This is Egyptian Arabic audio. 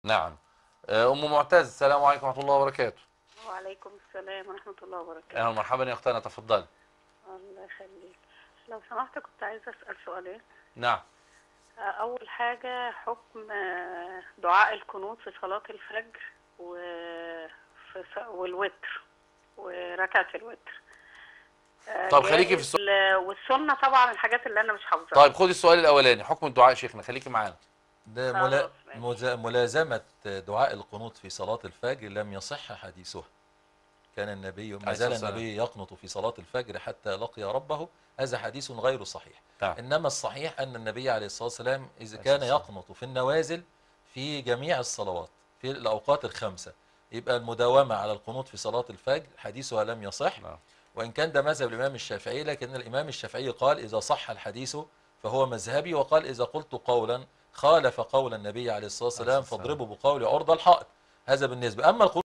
نعم آه، ام معتز السلام عليكم ورحمه الله وبركاته وعليكم السلام ورحمة الله وبركاته اهلا ومرحبا يا اختنا تفضلي الله يخليك لو سمحت كنت عايزة أسأل سؤالين نعم آه، أول حاجة حكم آه، دعاء القنوت في صلاة الفجر و... في ص- والوتر وركعة الوتر آه، طب خليكي في جائز السؤال. ل- والسنة طبعا الحاجات اللي أنا مش حافظاها طيب خدي السؤال الاولاني حكم الدعاء يا شيخنا خليكي معانا ده خلاص، ملا... ماشي. مزا- ملازمة دعاء القنوت في صلاة الفجر لم يصح حديثها كان النبي ما عليه زال الصلاة النبي يقنط في صلاة الفجر حتى لقي ربه هذا حديث غير صحيح نعم. إنما الصحيح أن النبي عليه الصلاة والسلام إذا عليه كان الصلاة يقنط في النوازل في جميع الصلوات في الأوقات الخمسة يبقى المداومة على القنوت في صلاة الفجر حديثها لم يصح نعم. وإن كان ده مذهب الإمام الشافعي لكن الإمام الشافعي قال إذا صح الحديث فهو مذهبي وقال إذا قلت قولا خالف قول النبي عليه الصلاة والسلام عليه الصلاة والسلام. فاضربوا بقول عرض الحائط هذا بالنسبة أما القنوت